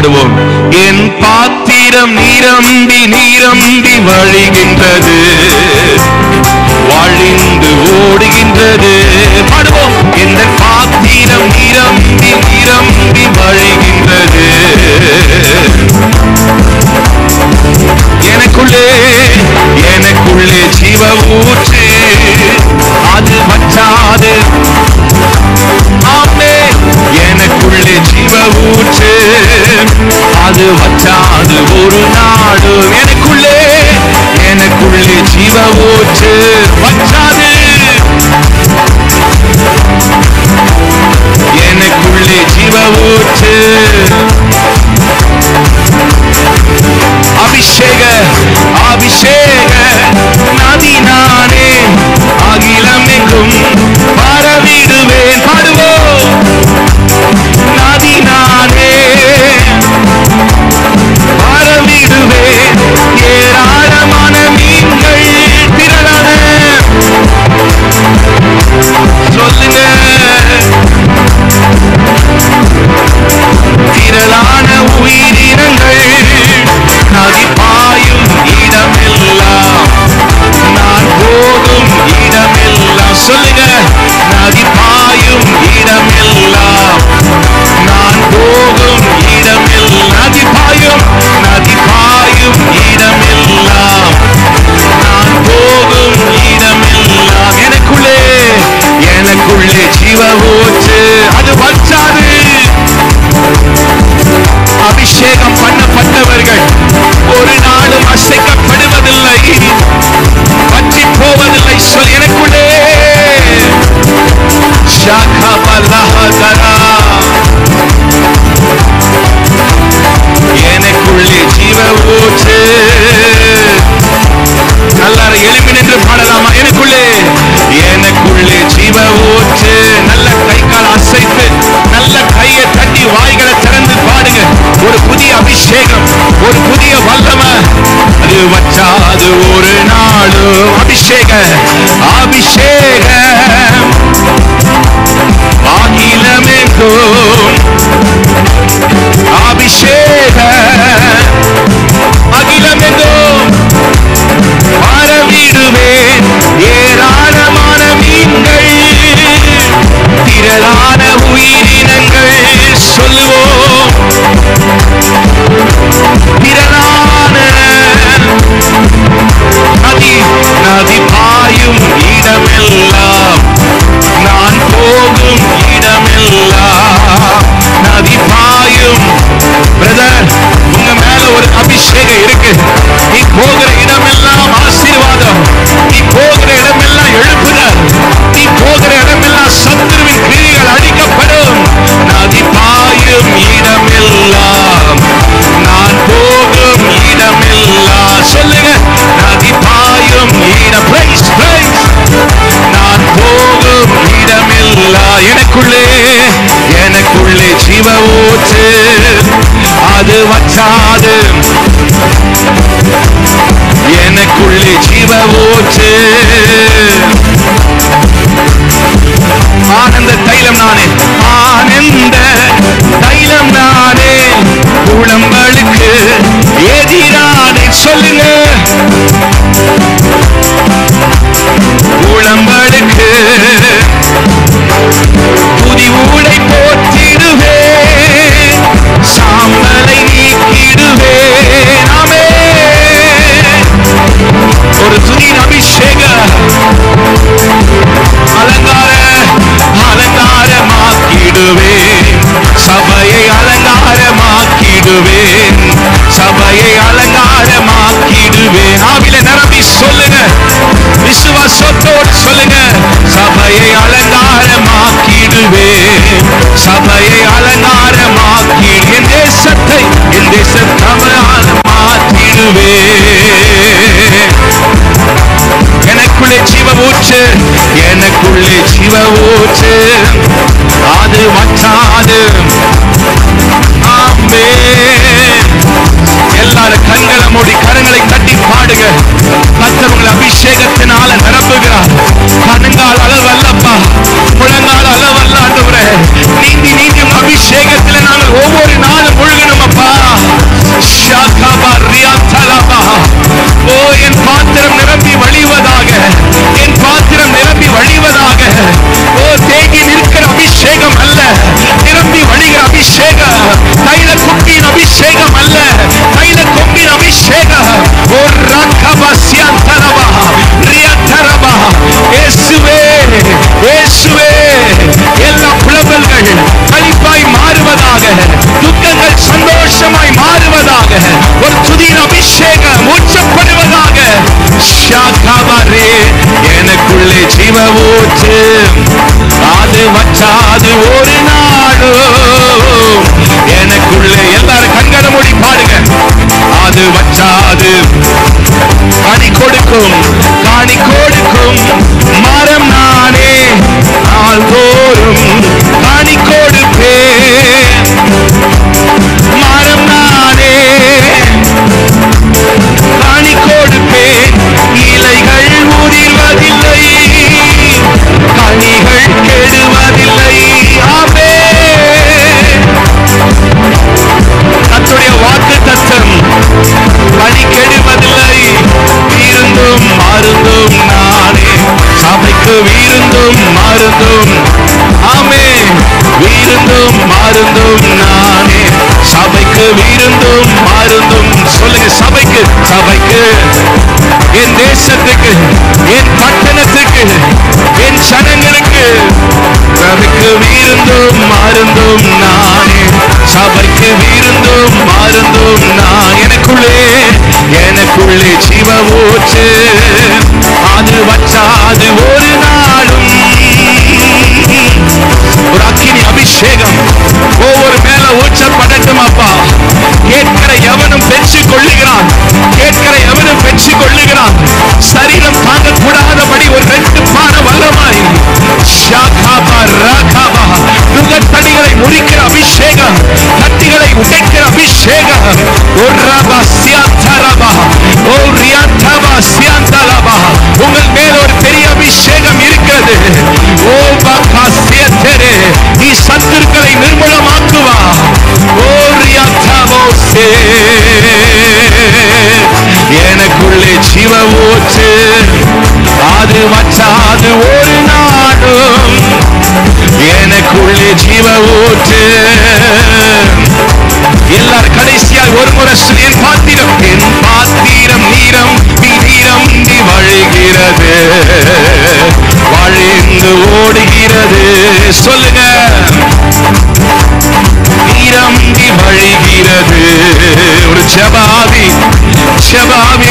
பாடுவோம் என் பாத்திரம் நீரம்பி நீரம்பி வழிகின்றது வழிந்து ஓடுகின்றது பாடுவோம் என் பாத்திரம் நீரம்பி நீரம்பி வழிகின்றது எனக்குள்ளே எனக்குள்ளே ஜீவ ஊற்று அது வற்றாது ஆமே எனக்குள்ளே ஜீவ ஊற்று அது வற்றாது ஒரு நாடு எனக்குள்ளே எனக்குள்ளே ஜீவ ஊற்று வற்றாது எனக்குள்ளே ஜீவ ஊற்று அபிஷேக அபிஷேக நதி நானே அகிலமெங்கும் பரவிடுவேன் பாடுவோம் நதி நானே பரவிடுவேன் ஏராளமான மீன்கள் திரளான சொல்லுங்க திரளான உயிரினங்கள் நதி பாயும் இடமெல்லாம் நான் போகும் இடமெல்லாம் சொல்லுங்க நதி பாயும் இடமெல்லாம் நான் போகும் இடமெல்லாம் நதி பாயும் நதி பாயும் இடமெல்லாம் நான் போகும் இடமெல்லாம் எனக்குள்ளே எனக்குள்ளே ஜீவ ஊற்று அது வச்சாது அபிஷேகம் பண்ணப்பட்டவர்கள் ஒரு நாளும் அசைக்கப்படுவதில்லை பற்றி போவதில்லை சொல் எனக்குள்ளே ஷாகபலஹதரா. எனக்குள்ளே ஜீவ ஊற்று எல்லாரும் எழுப்பி நின்று பாடலாமா எனக்குள்ளே எனக்குள்ளே ஜீவ ஊற்று நல்ல கை கால் அசைத்து நல்ல கையை தட்டி வாய்களை திறந்து பாடுங்க ஒரு புதிய அபிஷேகம் ஒரு புதிய வல்லமை அது வற்றாது ஒரு நாளும் அபிஷேக அபிஷேக அகிலமெங்கும் அபிஷேக அகிலமெங்கும் பரவிடுவேன் ஏராளமான மீன்கள் திரளான உயிரினங்கள் சொல்லுவோம் திரளான நதி நதி பாயும் இடமெல்லாம் நான் போகும் இடமெல்லாம் நதி பாயும் பிரதர் உங்க மேல ஒரு அபிஷேகம் இருக்கு நீ போகிற இடமெல்லாம் ஆசீர்வாதம் நீ போகிற இடமெல்லாம் எழுப்புதல் நீ போகிற இடமெல்லாம் சத்துருவின் கிரிகள் அழிக்கப்படும் நதி பாயும் இடமெல்லாம் நான் போகும் இடமெல்லாம் சொல்லுங்க நதி பாயும் இடம் பிரைஸ் பிரைஸ் நான் போகும் இடமெல்லாம் எனக்குள்ளே எனக்குள்ளே ஜீவ ஊற்று அது வற்றாது எனக்குள்ளே ஜீவ ஊற்று ஆனந்த தைலம் நானே ஆனந்த தைலம் நானே உடம்பளுக்கு எதிரானே சொல்லுங்க உடம்பளுக்கு புதி ஊடை போற்றிடுவே சாம்பலை நீக்கிடுவே நாமே ஒரு துணியின் அபிஷேக அலங்கார அலங்காரமாக்கிடுவேன் சபையை அலங்காரமாக்கிடுவேன் சபையை அலங்காரமாக்கிடுவேன் ஆவில நிரம்பி சொல்லுங்க விசுவாசத்தோடு சொல்லுங்க சபையை அலங்காரமாக்கிடுவேன் சபையை அலங்காரமாக்கிடு என் தேசத்தை என் தேசத்தவரால் மாற்றிடுவேன் எனக்குள்ளே ஜீவ ஊற்று எனக்குள்ளே ஜீவ ஊற்று அது வற்றாது ஆமே எல்லாரும் கண்களை மூடி கரங்களை தட்டி பாடுங்க கத்தவங்களை அபிஷேகத்தினால நிரப்புகிறார் கணுங்கால் அளவல்லப்பா முழங்கால் அளவல்ல ஆண்டவரே நீந்தி நீந்தி உங்க அபிஷேகத்துல நாங்கள் ஒவ்வொரு நாளும் முழுகணும் அப்பா வற்றாது ஒரு நாளும் எனக்குள்ளே எல்லாரும் கண்களை மூடி பாடுங்க அது வற்றாது கனி கொடுக்கும் காணி கொடுக்கும் மரம் நானே நாள்தோறும் காணி கொடுப்பேன் மரம் நானே காணி கொடுப்பேன் இலைகள் உதிர்வதில்லை கனிகள் கெடுவதில்லை ஆமே கத்துடைய வாக்கு தத்தம் பணி கெடுவதில்லை வீருந்தும் மருந்தும் நானே சபைக்கு வீருந்தும் மருந்தும் ஆமே வீருந்தும் மருந்தும் நானே சபைக்கு வீருந்தும் மருந்தும் சொல்லுங்க சபைக்கு சபைக்கு என் தேசத்துக்கு என் பட்டணத்துக்கு என் சனங்களுக்கு சபைக்கு வீருந்தும் மருந்தும் நானே சபைக்கு வீருந்தும் மருந்தும் நான் எனக்குள்ளே எனக்குள்ளே ஜீவ ஊற்று அது வச்சாது ஒரு நாளும் ஒரு அக்கினி அபிஷேகம் ஒவ்வொரு மேல ஊற்றப்படட்டும் அப்பா கேட்கிற எவனும் பெற்றுக் கொள்ளுகிறான் கேட்கிற எவனும் பெற்றுக் கொள்ளுகிறான் சரீரம் தாங்கக்கூடாதபடி ஒரு ரெட்டுப்பான வல்லமாய் ஷாகாபா ராகாபா நுகத்தடிகளை முறிக்கிற அபிஷேகம் கட்டிகளை உடைக்கிற அபிஷேகம் ஒர்ரபா சியாந்தரபா ஓ ரியாந்தபா சியாந்தலபா உங்கள் மேல் ஒரு பெரிய அபிஷேகம் இருக்கிறது ஓ பகா சியத்தரே நீ சத்துருக்களை நிர்மூலமாக்குவா ஓ ரியாந்தபோ சே எனக்குள்ளே ஜீவ ஊற்று அது வச்சாது ஒரு நாடும் எனக்குள்ளே ஜீவ ஊற்று எல்லாரும் கடைசியால் ஒரு முறை சொல்லி, என் பாத்திரம் என் பாத்திரம் நீரம் நீரம் நீ வழிகிறது வழிந்து ஓடுகிறது சொல்லுங்க நீரம் நீ வழிகிறது ஒரு ஜபாவி ஜபாவி